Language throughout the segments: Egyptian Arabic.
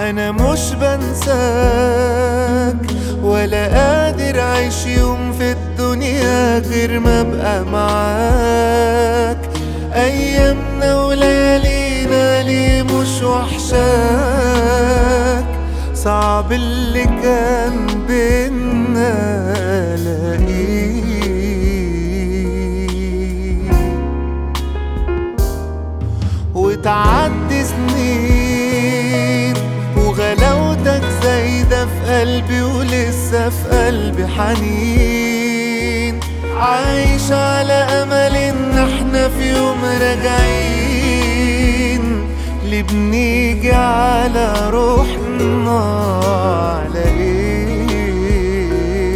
انا مش بنساك ولا قادر اعيش يوم في الدنيا غير ما ابقى معاك ايامنا وليالينا ليه مش وحشاك صعب اللي كان بينا الاقيه وتعدي سنين وغلاوتك زايدة في قلبي ولسه في قلبي حنين عايش على أمل إن احنا في يوم راجعين اللي بنيجي على روحنا على ايه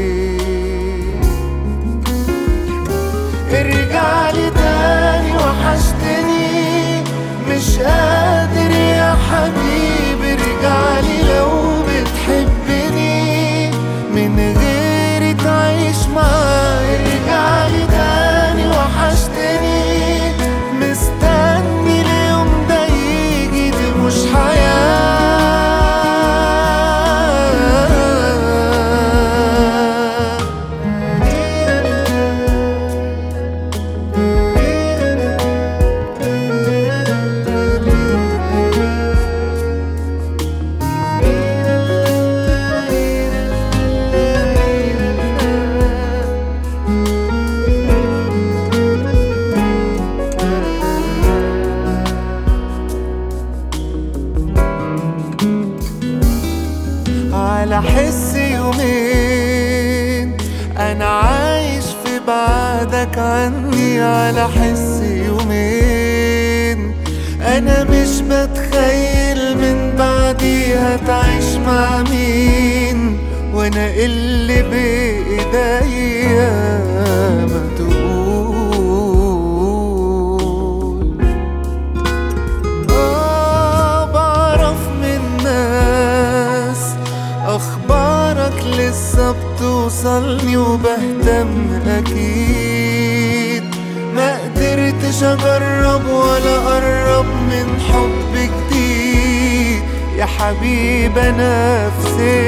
ارجع لي تاني وحشتني مش قادر يا حبيبي ارجع لي لو بتحبني من غيري تعيش معايا ارجع لي تاني وحشتني مستني اليوم ده يجي دي مش حياة على حس يومين انا عايش في بعدك عني على حس يومين انا مش بتخيل من بعديها تعيش مع مين وانا اللي بايديا ما تقول آه بعرف من ناس أخبارك لسه بتوصلني وبهتم أكيد ما قدرتش أجرب ولا أقرب من حب جديد يا حبيب أنا في